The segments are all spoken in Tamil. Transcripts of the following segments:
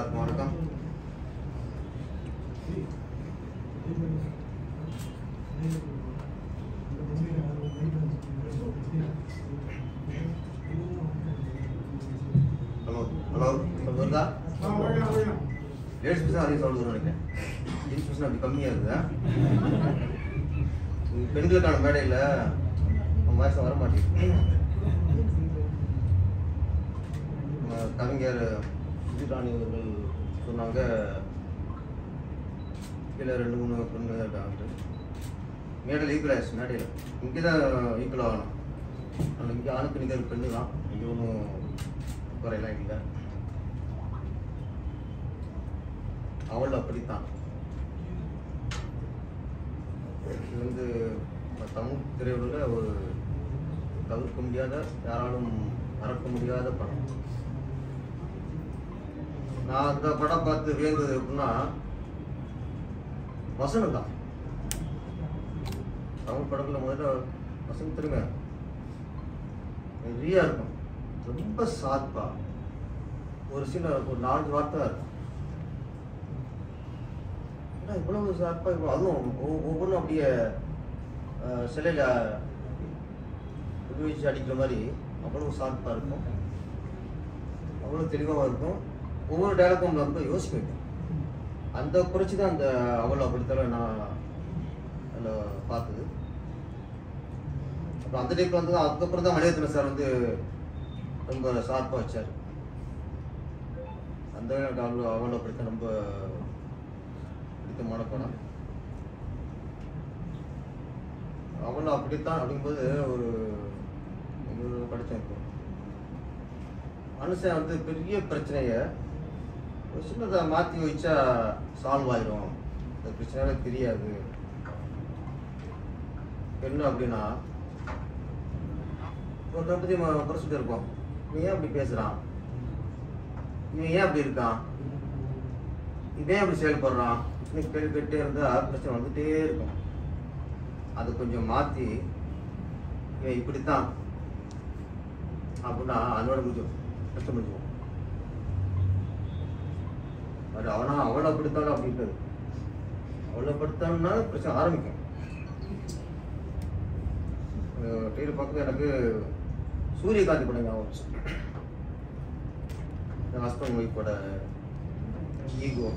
எல்லாருக்கும் வணக்கம் ஹலோ ஹலோ சவுண்ட் வருதா லேடிஸ் பர்சன் அதிகம் சவுண்ட் வரும்னு நினைக்கிறேன் ஜென்ஸ் பர்சன் அப்படி கம்மியாக இருக்குதா இது பெண்களுக்கான மேடையில் நம்ம வாய்ஸ் வர மாட்டேங்குது நம்ம கவிஞர் சுஜிராணி அவர்கள் சொன்னாங்க கீழே ரெண்டு மூணு பெண்ணு இருக்காங்க மேடையில் ஈக்குவல் ஆயிடுச்சு மேடையில் இங்கே தான் ஈக்குவல் ஆகணும் ஆனால் இங்கே ஆணுக்கு நிகர் பெண்ணு தான் இங்கே ஒன்றும் குறையெல்லாம் இல்லை அவள் அப்படித்தான் இது வந்து நம்ம தமிழ் திரையுலகில் ஒரு தவிர்க்க முடியாத யாராலும் மறக்க முடியாத படம் நான் அந்த படம் பார்த்து வியந்தது எப்படின்னா வசனம் தான் தமிழ் படத்துல முதல்ல வசனம் திரும்ப நிறையா இருக்கும் ரொம்ப சாத்பா ஒரு சின்ன ஒரு நாலஞ்சு வார்த்தை தான் இருக்கும் ஏன்னா இவ்வளவு சாத்பா இவ்வளோ அதுவும் ஒவ்வொ- ஒவ்வொன்றும் அப்படியே அஹ், சிலையில உபயோகிச்சு அடிக்கிற மாதிரி அவ்வளவு சாத்பா இருக்கும் அவ்வளோ தெளிவாக இருக்கும் ஒவ்வொரு டைலாக்கும் ரொம்ப யோசிக்க வைக்கும் அந்த குறைச்சி தான் அந்த அவள் அப்படித்தான் நான் அதில் பார்த்தது அப்புறம் அந்த டைப்பில் வந்து அதுக்கப்புறம் தான் மணிரத்ன சார் வந்து ரொம்ப ஷார்ப்பாக வச்சார் அந்த எனக்கு அவ்வளோ அவளை அப்படித்தான் ரொம்ப பிடித்தமான படம் அவளை அப்படித்தான் அப்படிங்கும்போது ஒரு ஒரு படித்தேன் இப்போ மனுஷன் வந்து பெரிய பிரச்சனைய ஒரு சின்னதை மாற்றி வச்சா சால்வ் ஆயிரும் இந்த பிரச்சனையே தெரியாது என்ன அப்படின்னா ஒருத்தரை பற்றி நம்ம குறைச்சிட்டு இருக்கோம் இவன் ஏன் அப்படி பேசுகிறான் இவன் ஏன் அப்படி இருக்கான் இவன் ஏன் அப்படி செயல்படுறான் இன்னைக்கு கேள்வி கேட்டே இருந்தால் பிரச்சனை வந்துட்டே இருக்கும் அதை கொஞ்சம் மாற்றி இவன் இப்படித்தான் அப்படின்னா அதோட முடிஞ்சோம் பிரச்சனை முடிஞ்சுவோம் அது அவனா அவளை அப்படித்தான் அப்படின்றது அவளை படுத்தான்னா பிரச்சனை ஆரம்பிக்கும் ட்ரெயிலர் பார்க்குறது எனக்கு சூரியகாந்தி படம் ஞாபகம் வந்துச்சு. இந்த ஹஸ்பண்ட் ஒய்ஃபோட ஈகோ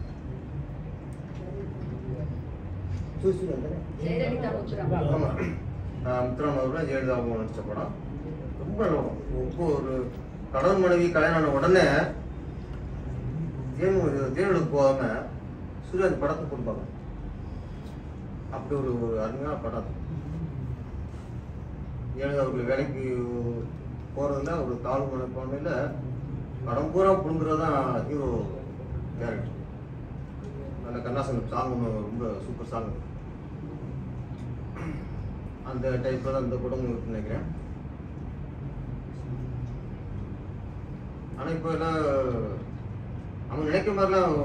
ஜெயலலிதா முத்துராமன். ஆமா முத்துராமன் அவர்கள் ஜெயலலிதா அவங்க நடிச்ச படம் ரொம்ப நல்லா இருக்கும். ரொம்ப ஒரு கணவன் மனைவி கல்யாணம் ஆன உடனே தேன் தேனெடுக்க போகாம சூர்யா அந்த படத்தை கொடுப்பாங்க அப்படி ஒரு ஒரு அருமையான படம் அது. ஜெயலலிதா அவர்கள் வேலைக்கு போறதுல ஒரு தாழ்வு மனப்பான்மையில படம் பூரா புடுங்குறது தான் ஹீரோ கேரக்டர் அந்த கண்ணாசன் சாங் ஒன்று ரொம்ப சூப்பர் சாங் அந்த டைப்ல தான் அந்த படம் இருக்குன்னு நினைக்கிறேன் ஆனா இப்போ எல்லாம் நம்ம நினைக்கிற மாதிரிலாம்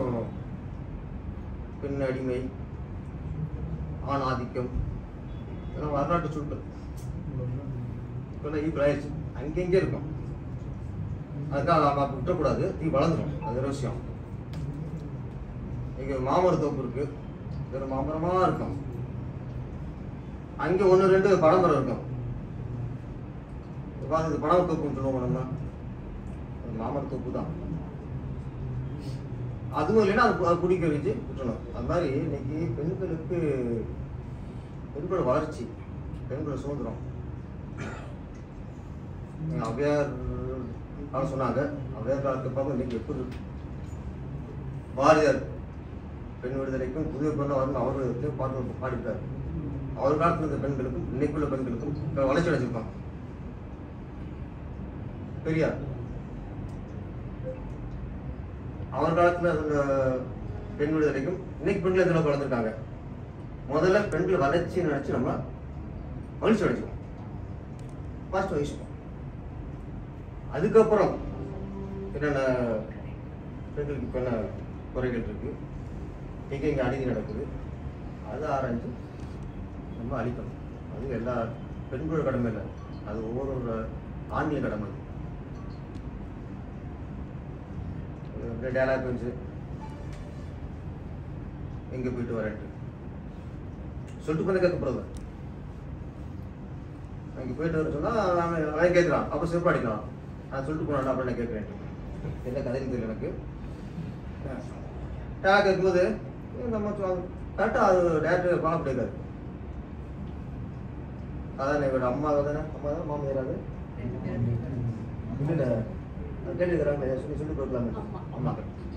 பெண் அடிமை ஆண் ஆதிக்கம் இதெல்லாம் வரலாற்று சுருக்கம் இப்போல்லாம் ஈக்குவல் ஆயிடுச்சு அங்கங்கே இருக்கும் அதுக்காக நம்ம அப்படி விட்டுறக்கூடாது தீ வளர்ந்துடும் அது ஒரு விஷயம் இங்கே மாமர தோப்பு இருக்கு வெறும் மாமரமா இருக்கும் அங்கே ஒன்று ரெண்டு பழமரம் இருக்கும் பார்த்து இது பழம் தோப்புன்னு சொல்லுவோம் நம்ம அது மாமர தோப்பு தான் அதுவும் இல்லைன்னா அது அது குடிக்க வச்சு விட்டுணும் அது மாதிரி இன்னைக்கு பெண்களுக்கு பெண்களோட வளர்ச்சி பெண்களோட சுதந்திரம் அவ்வையார் காலம் சொன்னாங்க அவ்வையார் காலத்தை பார்க்க இன்னைக்கு எப்படி இருக்கு பாரதியார் பெண் விடுதலைக்கும் புதிய பெண்ணை வரணும் அவர்களுக்கு பாட்டு பாடிட்டார் அவர் காலத்துல இருந்த பெண்களுக்கும் இன்னைக்குள்ள பெண்களுக்கும் இப்ப வளர்ச்சி அடைஞ்சிருக்கான் பெரியார் அவர் காலத்துல இருந்த பெண் விடுதலைக்கும் இன்னைக்கு பெண்கள் எந்த அளவுக்கு வளர்ந்துருக்காங்க முதல்ல பெண்கள் வளர்ச்சி நினைச்சு நம்ம மகிழ்ச்சி அடைச்சுக்கோம் பாஸ்ட் வயசுக்கும் அதுக்கப்புறம் என்னென்ன பெண்களுக்கு இப்போ என்ன குறைகள் இருக்கு எங்கே எங்கே அநீதி நடக்குது அதை ஆராய்ஞ்சு நம்ம அழிக்கணும் அது எல்லா பெண்களோட கடமை இல்லை அது ஒவ்வொரு ஆண்களின் கடமை அது. அது அப்படியே டேலாக் வந்துச்சு எங்கே போயிட்டு வரேன்ட்டு சொல்லிட்டு பண்ண கேட்கப்படுறது அங்கே போயிட்டு வர சொன்னால் அவன் அவன் கேட்குறான் அப்போ சிறப்பு அடிக்கலாம் நான் சொல்லிட்டு போனான் அப்படின்னு நான் கேட்குறேன் என்ன கதைன்னு தெரியல எனக்கு டேலாக் கேட்கும்போது நம்ம கரெக்டாக அது டேரக்டர் ஃபாலோ பண்ணியிருக்காரு அதான் இவரோட அம்மா தானே அம்மா தான் மாமியார் அது இல்லை கேட்டுக்கிறாங்க சொல்லி சொல்லி கொடுக்கலாமே ஆமா. அம்மா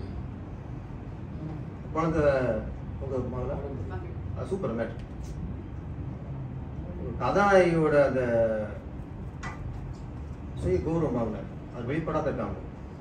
குழந்தை உங்கள் மகளா அது சூப்பர் மேட் கதாநாயகியோட அந்த சுய கௌரவம் அவங்க அது வெளிப்படாத இருக்காங்க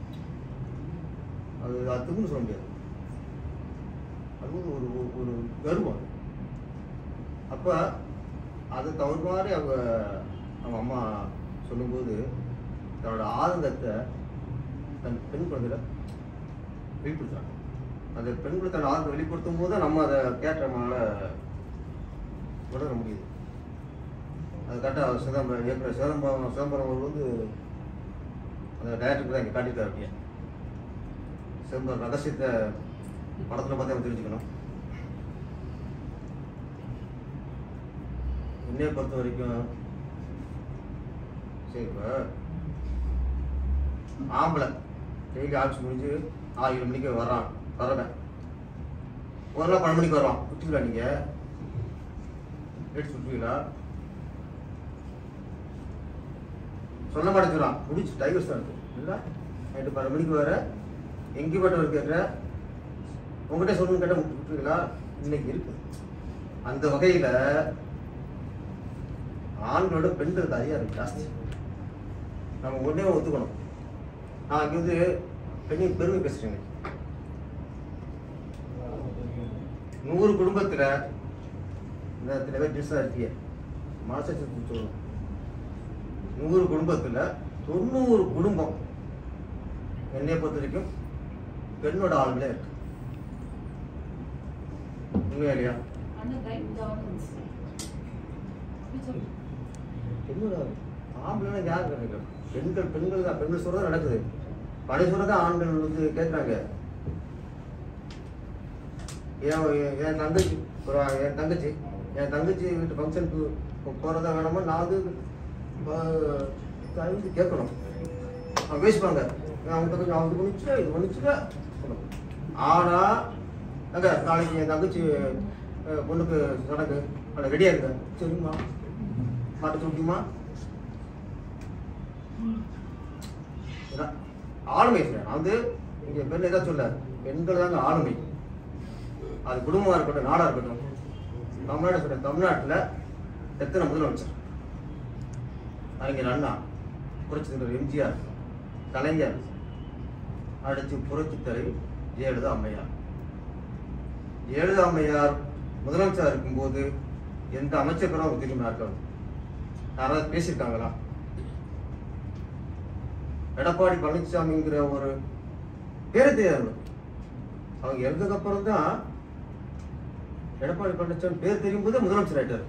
அது அதுக்குன்னு சொல்ல முடியாது அது ஒரு ஒரு- ஒரு கர்வம் அப்போ அது தவிர மாதிரி அவங்க அவங்க அம்மா சொல்லும்போது தன்னோட ஆனந்தத்தை தன் பெண் குழந்தையில வெளிப்படுத்துறாங்க அந்த பெண் குழந்தை தன்னோட ஆனந்தத்தை வெளிப்படுத்தும் போது தான் நம்ம அதை கேட்ட நம்மளால உணர முடியுது அது கரெக்டாக சிதம்பரம் இயக்குனர் சிதம்பரம் சிதம்பரம் அவர் வந்து அந்த டைரக்டருக்கு தான் இங்கே காட்டியிருக்காரு அப்படியே சிதம்பரம் ரகசியத்தை படத்தில் பார்த்து நம்ம தெரிஞ்சுக்கணும் என்னைய பொறுத்த வரைக்கும் சரி இப்போ ஆம்பளை டெய்லி ஆஃபீஸ் முடிஞ்சு ஆறு ஏழு மணிக்கு வர்றான் வரவன் ஒரு நாள் பன்னெண்டு மணிக்கு வருவான் விட்டுங்களா நீங்கள் எடுத்து விட்டுவீங்களா சொல்ல மாட்டேங்கிறான் முடிச்சு டைவர்ஸ் தான் இருக்கு இல்லை நைட்டு பன்னெண்டு மணிக்கு வர எங்கே பட்டவர் கேட்குற உங்ககிட்ட சொல்லணும்னு கேட்டால் விட்டுருவீங்களா இன்னைக்கு இருக்கு அந்த வகையில் ஆண்களோட பெண்களுக்கு அதிகாரம் ஜாஸ்தி நம்ம உடனே ஒத்துக்கணும் நான் இங்க வந்து பெண்ணின் பெருமை பேசுறேன் இன்னைக்கு. நூறு குடும்பத்துல இந்த இத்தனை பேர் டிஸ்ஸாக இருக்கீங்க மனசாட்சி சொல்லணும் நூறு குடும்பத்துல தொண்ணூறு குடும்பம் என்னைய பொறுத்த வரைக்கும் பெண்ணோட ஆளுங்களே இருக்கு உண்மையா இல்லையா Under right governance. Which of- பெண்ணோட ஆம்பளை யார் கிடைக்கும் பெண்கள் பெண்கள் தான் பெண்கள் சொல்றது நடக்குது பழைய சொல்றத ஆண்கள் வந்து கேட்குறாங்க என் என் தங்கச்சி ஒரு என் தங்கச்சி என் தங்கச்சி வீட்டு ஃபங்க்ஷனுக்கு போகிறதா வேணாமா நான் வந்து அஹ், தயவு கேட்கணும் அவங்க பேசிப்பாங்க அவங்க கொஞ்சம் அவங்க பண்ணிச்சுல இது பண்ணிச்சுல ஆனா அங்க நாளைக்கு என் தங்கச்சி அஹ், பொண்ணுக்கு சடங்கு அதை ரெடியாக இருக்க சரிம்மா மாட்ட சொல்லிட்டுமா இதான் ஆளுமை சார் நான் வந்து இங்கே பெண் எதாவது சொல்ல பெண்கள் தாங்க ஆளுமை அது குடும்பமாக இருக்கட்டும் நாடாக இருக்கட்டும் தமிழ்நாடு சொல்ற தமிழ்நாட்டில் எத்தனை முதலமைச்சர் அறிஞர் அண்ணா புரட்சி தலைவர் எம்ஜிஆர் கலைஞர் அடுத்து புரட்சி தலைவி ஜெயலலிதா அம்மையார் ஜெயலலிதா அம்மையார் முதலமைச்சராக இருக்கும்போது எந்த அமைச்சர்களும் அவங்க தெரியுமா இருக்காங்க யாராவது பேசியிருக்காங்களா எடப்பாடி பழனிசாமிங்கிற ஒரு பேரு தெரியாது அவங்க இறந்ததுக்கு அப்புறம் தான் எடப்பாடி பழனிசாமி பேர் தெரியும் போதே முதலமைச்சர் ஆயிட்டாரு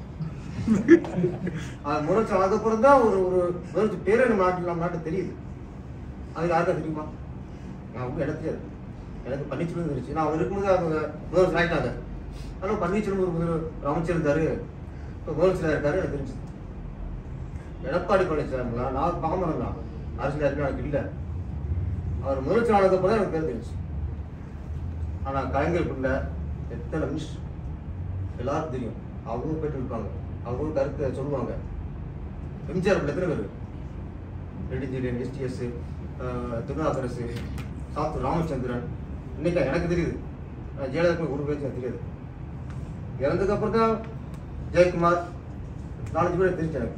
அது முதலமைச்சர் ஆனதுக்கு அப்புறம் தான் ஒரு ஒரு முதலமைச்சர் பேரே நம்ம நாட்டில் நம்ம நாட்டு தெரியுது அது யாருக்கா தெரியுமா நான் அவங்க எனக்கு தெரியாது எனக்கு பன்னீர்செல்வம் தெரிஞ்சு நான் அவர் இருக்கும்போது அவங்க முதலமைச்சர் ஆயிட்டாங்க ஆனால் பன்னீர்செல்வம் ஒரு முதல் ஒரு அமைச்சர் இருந்தாரு இப்போ முதலமைச்சராக இருக்காரு எனக்கு தெரிஞ்சு எடப்பாடி பழனிசாமிலாம் நான் பாமரன் தான் அரசியல் யாருமே எனக்கு இல்லை அவர் முதலமைச்சர் ஆனதுக்கு தான் எனக்கு பேர் தெரிஞ்சு ஆனால் கலைஞருக்குள்ள எத்தனை மினிஸ்டர் எல்லாருக்கும் தெரியும் அவங்க போயிட்டு இருப்பாங்க அவங்க கருத்தை சொல்லுவாங்க எம்ஜிஆர் எத்தனை பேர் ரெட்டிஞ்செழியன் எஸ்டிஎஸ் திருநாகரசு சாத்து ராமச்சந்திரன் இன்னைக்கு எனக்கு தெரியுது ஆனா ஜெயலலிதா ஒரு பேச்சு எனக்கு தெரியாது இறந்ததுக்கு அப்புறம் தான் ஜெயக்குமார் நாலஞ்சு பேர் தெரிஞ்சு எனக்கு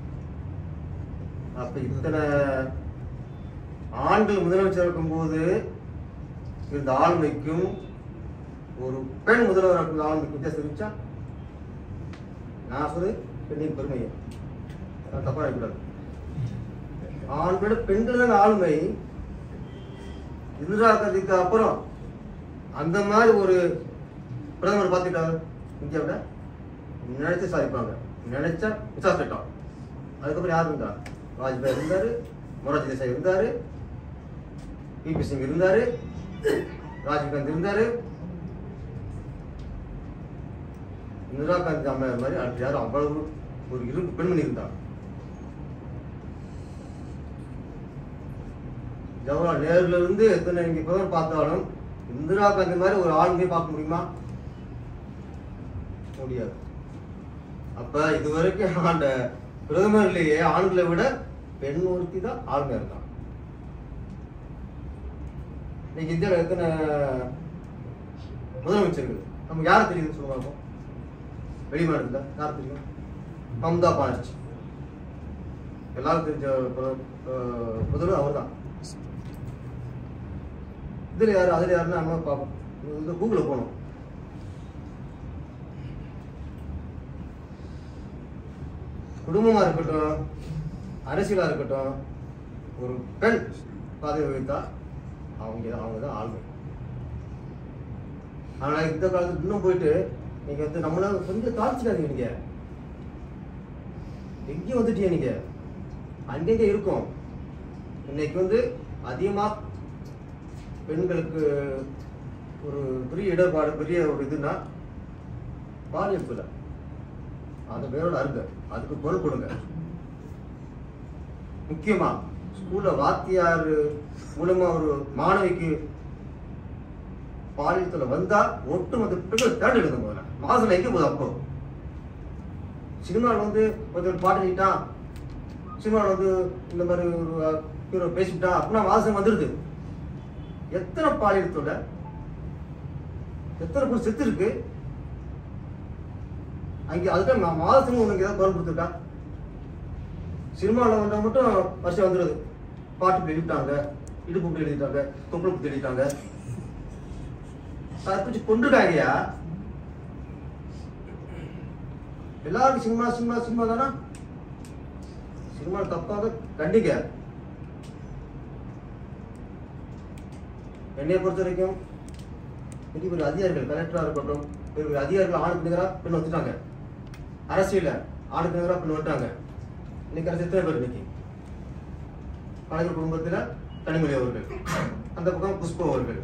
அப்ப இத்தனை ஆண்கள் முதலமைச்சர் இருக்கும்போது இருந்த ஆளுமைக்கும் ஒரு பெண் முதல்வர் இருக்கும் ஆளுமைக்கு வித்தியாசம் இருந்துச்சா நான் சொல்லு பெண்ணின் பெருமையை நான் தப்பா நினைக்கக்கூடாது ஆண்களோட பெண்கள் தான் ஆளுமை இந்திரா காந்திக்கு அப்புறம் அந்த மாதிரி ஒரு பிரதமர் பார்த்துட்டாங்க இந்தியாவில் நினைச்சு சாதிப்பாங்க நினைச்சா விசாஸ் திட்டம் அதுக்கப்புறம் யார் இருந்தா வாஜ்பாய் இருந்தாரு மொராஜி தேசாய் இருந்தாரு பிபி சிங் இருந்தாரு ராஜீவ்காந்தி இருந்தாரு இந்திரா காந்தி அம்மையார் மாதிரி அடுத்து யாரும் அவ்வளவு ஒரு இரு பெண்மணி இருந்தாங்க ஜவஹர்லால் நேருல இருந்து எத்தனை நீங்க இப்பதான் பார்த்தாலும் இந்திரா காந்தி மாதிரி ஒரு ஆளுமையை பார்க்க முடியுமா முடியாது அப்ப இதுவரைக்கும் ஆண்ட பிரதமர்லயே ஆண்களை விட பெண் ஒருத்தி தான் ஆளுமையா இருந்தாங்க இன்னைக்கு இந்தியாவில் எத்தனை முதலமைச்சர்கள் நமக்கு யாரை தெரியுது சொல்லுங்க பார்ப்போம் வெளிமாநிலத்தில் யார் தெரியும் மம்தா பானர்ஜி எல்லாரும் தெரிஞ்ச பிர- அஹ் முதல்வர் அவர் தான் இதுல யாரு அதுல யாருன்னா நம்ம பார்ப்போம் இந்த கூகுள போகணும் குடும்பமா இருக்கட்டும் அரசியலா இருக்கட்டும் ஒரு பெண் பதவி வைத்தா அவங்க அவங்க தான் ஆளுமை ஆனா இந்த காலத்துல இன்னும் போயிட்டு நீங்க வந்து நம்மள கொஞ்சம் தாழ்ச்சிக்காதீங்க நீங்க எங்கேயும் வந்துட்டீங்க நீங்க அங்கங்க இருக்கும் இன்னைக்கு வந்து அதிகமா பெண்களுக்கு ஒரு பெரிய இடர்பாடு பெரிய ஒரு இதுன்னா பாலியல் தொலை அந்த பேரோட அருங்க அதுக்கு பொருள் கொடுங்க முக்கியமா ஸ்கூல்ல வாத்தியார் மூலமா ஒரு மாணவிக்கு பாலியல் தொலை வந்தா ஒட்டுமொத்த பெண்கள் தேடி எழுதும் முதல்ல மாசம் எங்க போகுது அப்போ சினிமாவில் வந்து ஒருத்தர் பாட்டு எழுதிட்டான் சினிமாவில் வந்து இந்த மாதிரி ஒரு ஹீரோ பேசிவிட்டான் அப்படின்னா வாசம் வந்துடுது எத்தனை பாலியல் தொலை எத்தனை பேர் செத்து இருக்கு அங்கே அதுக்கு நான் மாதத்துக்கு உனக்கு ஏதாவது குரல் கொடுத்துருக்கா சினிமாவில் வந்தால் மட்டும் வருஷம் வந்துடுது பாட்டு எழுதிட்டாங்க இடுப்பு இப்படி எழுதிட்டாங்க தொப்புள் குத்தி எழுதிட்டாங்க அதை பிடிச்சி கொண்டுட்டாங்கயா எல்லாருக்கும் சினிமா சினிமா சினிமா தானா சினிமா தப்பாக கண்டிக்க என்னைய பொறுத்த வரைக்கும் பெரிய பெரிய அதிகாரிகள் கலெக்டரா இருக்கட்டும் பெரிய பெரிய அதிகாரிகள் ஆணுக்கு நிகரா பெண் வந்துட்டாங்க அரசியல ஆணுக்கு நிகரா பெண் வந்துட்டாங்க இன்னைக்கு அரசு எத்தனை பேர் இன்னைக்கு கலைஞர் குடும்பத்துல கனிமொழி அவர்கள் அந்த பக்கம் புஷ்பு அவர்கள்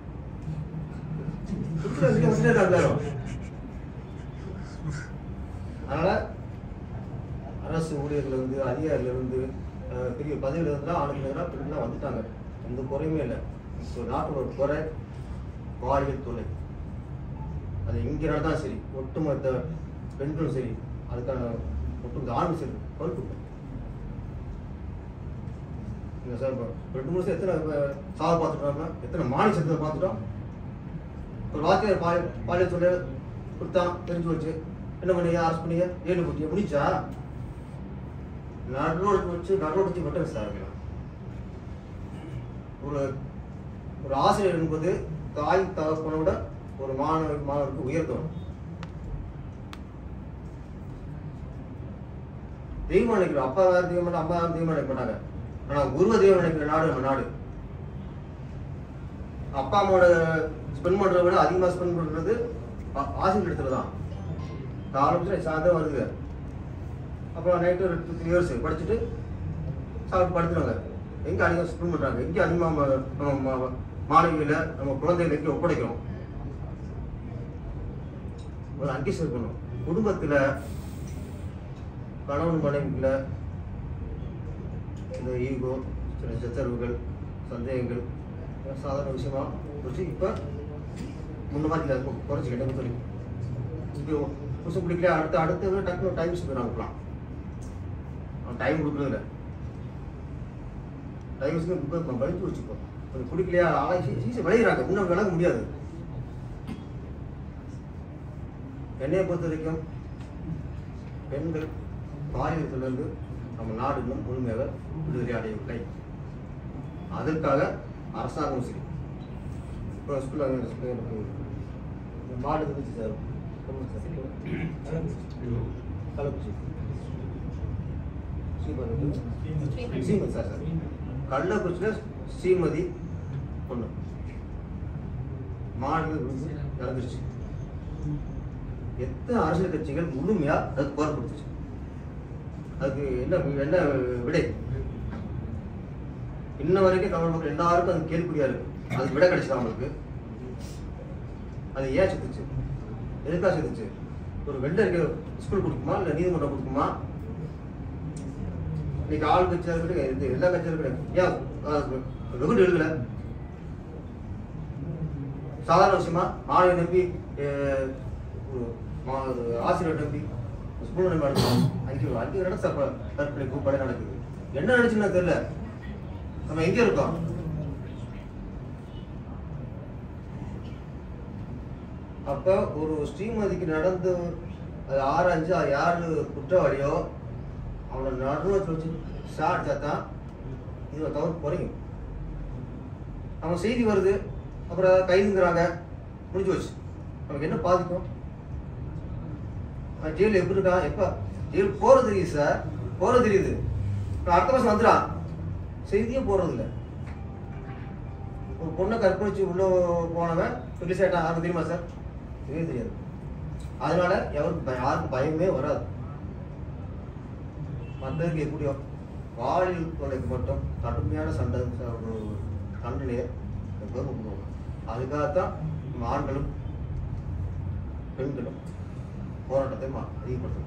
சுற்றுலா இங்க வந்துட்டே இருக்காங்க எல்லாரும். அதனால அரசு ஊழியர்கள் இருந்து அதிகாரிகள் இருந்து அஹ், பெரிய பதவியில இருந்தா ஆணுக்கு நிகரா பெண்கள் வந்துட்டாங்க எந்த குறையுமே இல்லை இப்போ நாட்டோட ஒரு குறை பாலியல் தொலை அது எங்க நடந்தாலும் சரி ஒட்டுமொத்த பெண்களும் சரி அதுக்கான ஒட்டுமொத்த ஆணும் சரி பொறுப்பு இந்த சார் இப்போ ரெண்டு மூணு வருஷம் எத்தனை அஹ், சாவு பார்த்துட்டோம்னா எத்தனை மாநில சட்டத்தை பார்த்துட்டோம் ஒரு வாத்தியார் பாலியல் பாலியல் தொலை கொடுத்தான் தெரிஞ்சு வச்சு என்ன பண்ணீங்க அரசு பண்ணீங்க ஏழு போட்டியா முடிச்சா நடுரோடு வச்சு நடுரோடு மட்டும் சார் ஒரு ஒரு ஆசிரியர் என்பது தாய் தகப்பனை விட ஒரு மாணவ மாணவருக்கு உயர்த்தணும் தெய்வம் நினைக்கிறோம் அப்பா வேற தெய்வம் மாட்டாங்க, அம்மா வேற தெய்வம் நினைக்க மாட்டாங்க ஆனா குருவ தெய்வம் நினைக்கிற நாடு நம்ம நாடு அப்பா அம்மாவோட ஸ்பெண்ட் பண்றதை விட அதிகமா ஸ்பெண்ட் பண்றது ஆ- ஆசிரியர் இடத்துல தான் காலம் சாயந்தரம் வருது அப்புறம் நைட்டு ஒரு டூ த்ரீ இயர்ஸ் படிச்சுட்டு சாப்பிட்டு படுத்துறாங்க எங்க அதிகம் ஸ்பெண்ட் பண்றாங்க எங்க அதிகமா ம- நம்ம ம- மாணவிகளை நம்ம குழந்தைகளை எங்க ஒப்படைக்கிறோம் ஒரு அங்கீஸ் இருக்கணும் குடும்பத்துல கணவன் மனைவிக்குள்ள இந்த ஈகோ சில சச்சரவுகள் சந்தேகங்கள் இதெல்லாம் சாதாரண விஷயமா வச்சு இப்போ முன்ன மாதிரி இல்லை இப்போ குறைச்சிக்கிட்டே சொல்லி இப்போ புதுசு பிடிக்கல அடுத்து அடுத்து டக்குனு டைம் ஸ்பெண்ட் அனுப்பலாம் அவன் டைம் கொடுக்குறது இல்லை டைம் ஸ்பெண்ட் இப்போ வலிச்சு வச்சுக்கோ கொஞ்சம் பிடிக்கலையா ஆளை சீசை விளையிறாங்க இன்னும் விளக்க முடியாது என்னைய பொறுத்த வரைக்கும் பெண்கள் பாலியத்திலிருந்து நம்ம நாடு இன்னும் முழுமையாக விடுதலை அடையவில்லை அதற்காக அரசாங்கம் சரி இப்போ ஸ்கூலில் மாடு இருந்துச்சு sir Kallakurichi Srimathi Srimathi sir sir கள்ளக்குறிச்சியில் ஸ்ரீமதி பொண்ணு மாடு விழுந்து இறந்துருச்சு எத்தனை அரசியல் கட்சிகள் முழுமையா அதுக்கு குரல் கொடுத்துச்சு அதுக்கு என்ன என்ன விடை இன்ன வரைக்கும் தமிழ் மக்கள் எல்லாருக்கும் அது கேள்விக்குறியா இருக்கு அது விட கிடைச்சது அவங்களுக்கு அது ஏன் செத்துச்சு எதுக்காக செத்துச்சு ஒரு வெள்ளருக்கு ஸ்கூல் கொடுக்குமா இல்லை நீதிமன்றம் கொடுக்குமா இன்னைக்கு ஆள் கட்சியாக இருக்கட்டும் இது எல்லா கட்சியும் இருக்கட்டும் ஏன் அஹ், வெகுண்டு எழுதல சாதாரண விஷயமா மாணவி நம்பி அஹ், ஒரு மா- ஒரு ஆசிரியர் நம்பி ஸ்கூல் நம்பி நடக்கும் அஞ்சு அஞ்சு நடத்த சார் தற்கொலை கூப்பாடே நடக்குது என்ன நடந்துச்சுன்னு தெரியல நம்ம எங்க இருக்கோம் அப்ப ஒரு ஸ்ரீமதிக்கு நடந்து அது ஆராய்ஞ்சு அது யாரு குற்றவாளியோ அவனை நடுவத்தில் வச்சு சாடிச்சா தான் இதில் தவறு குறையும் அவன் செய்தி வருது அப்புறம் ஏதாவது கைதுங்கிறாங்க முடிஞ்சு வச்சு நமக்கு என்ன பாதிக்கும் அவன் ஜெயிலில் எப்படி இருக்கான் எப்போ ஜெயில் போகிறது தெரியுது சார் போகிறது தெரியுது இப்ப அடுத்த மாதம் வந்துடான் செய்தியே போகிறது இல்லை ஒரு பொண்ணை கற்பழிச்சு உள்ள போனவன் ரிலீஸ் ஆகிட்டான் யாருக்கு தெரியுமா சார் தெரியவே தெரியாது அதனால எவருக்கு பய- யாருக்கும் பயமே வராது மற்றதுக்கு எப்படியோ பாலியல் கொலைக்கு மட்டும் கடுமையான சண்டை ச- ஒரு தண்டனையை எப்போதும் கொடுக்கணும் அதுக்காகத்தான் நம்ம ஆண்களும் பெண்களும் போராட்டத்தை மா- அதிகப்படுத்தணும்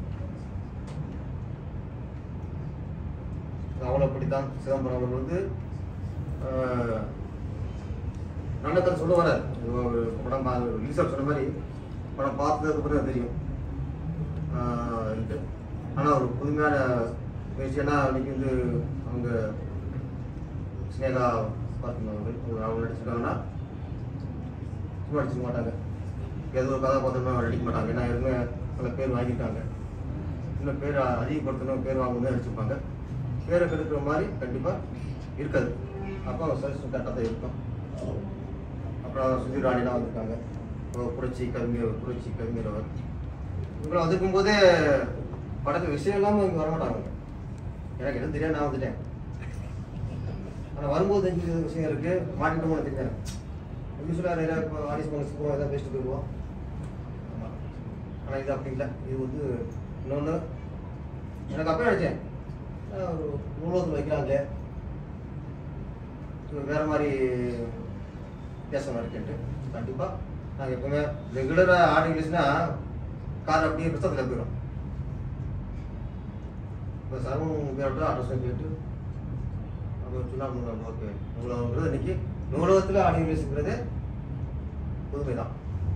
அவளை அப்படித்தான் சிதம்பரம் அவர்கள் வந்து ஆஹ், நல்ல கதை சொல்ல வராது இது ஒரு படம் ரிலீஸ் சொன்ன மாதிரி படம் பார்த்ததுக்கு அப்புறம் தான் தெரியும் ஆஹ், இது ஆனால் ஒரு புதுமையான முயற்சினா இன்னைக்கு வந்து அவங்க ஸ்னேகா பார்க்கணும் அவர்கள் அவங்க நடிச்சிருக்காங்கன்னா சும்மா நடிச்சிக்க மாட்டாங்க ஏதோ ஒரு கதாபாத்திரமா நடிக்க மாட்டாங்க ஏன்னா ஏற்கனவே பல பேர் வாங்கியிருக்காங்க இன்னும் பேர் அதிகப்படுத்தணும் பேர் வாங்கணும்னு நடிச்சிருப்பாங்க பேரை கெடுக்கிற மாதிரி கண்டிப்பாக இருக்காது அப்போ அவங்க சஜஷன் கரெக்டாக தான் இருக்கும் அப்புறம் சுதீர் ராணிலாம் வந்திருக்காங்க அப்புறம் புரட்சி கவிஞர் புரட்சி கவிஞர் அவர் இவங்களாம் வந்திருக்கும் போதே படத்து விஷயம் இல்லாமல் இங்கே வரமாட்டாங்க எனக்கு எதுவும் தெரியாது நான் வந்துட்டேன் ஆனால் வரும்போது தெரிஞ்ச விஷயம் இருக்கு மாட்டிட்டு போன தெரிஞ்சேன் யூஸ்வலாக நிறையா இப்போ ஆடிஸ் பண்ண போவோம் எதாவது பேசிட்டு போயிடுவோம் ஆமாம் ஆனால் இது அப்படி இல்லை இது வந்து இன்னொன்று எனக்கு அப்போ நினச்சேன் ஒரு நூலகத்தில் வைக்கிறாங்களே இது வேற மாதிரி வித்தியாசமாக இருக்குன்ட்டு கண்டிப்பாக நாங்கள் எப்பவுமே ரெகுலராக ஆடி இங்கிலீஷ்னா கார் அப்படியே புத்தகத்தில் போயிடும் இப்போ சர்வம் பேரோட அட்ரஸும் கேட்டு அப்போ சொன்னால் நூலகம் ஓகே நூலகங்கிறது இன்னைக்கு நூலகத்தில் ஆடி இங்கிலீஷுங்கிறது புதுமை தான்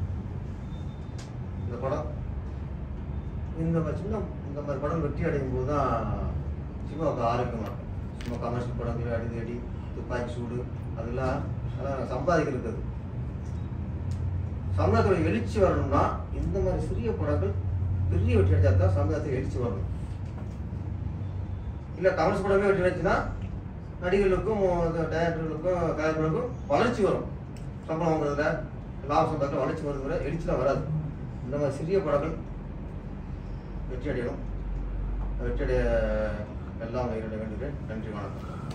இந்த படம் இந்த மாதிரி சின்ன இந்த மாதிரி படம் வெற்றி அடையும் போது தான் சினிமாவுக்கு ஆரோக்கியமாக இருக்கும் சும்மா கமர்ஷியல் படங்கள் அடி தேடி துப்பாக்கி சூடு அதெல்லாம் அதெல்லாம் சம்பாதிக்கிறது அது. சமுதாயத்தோட எழுச்சி வரணும்னா இந்த மாதிரி சிறிய படங்கள் பெரிய வெற்றி அடைச்சா தான் சமுதாயத்தில் எழுச்சி வரணும் இல்லை கமர்ஸ் படமே வெற்றி அடைச்சுன்னா நடிகர்களுக்கும் டைரக்டர்களுக்கும் கலைஞர்களுக்கும் வளர்ச்சி வரும் சம்பளம் வாங்குறதுல லாபம் சம்பாதிக்க வளர்ச்சி வருதுங்கிற எழுச்சிலாம் வராது இந்த மாதிரி சிறிய படங்கள் வெற்றி அடையணும் வெற்றி அடைய எல்லாம் வேண்டிய வேண்டுகிறேன் நன்றி வணக்கம்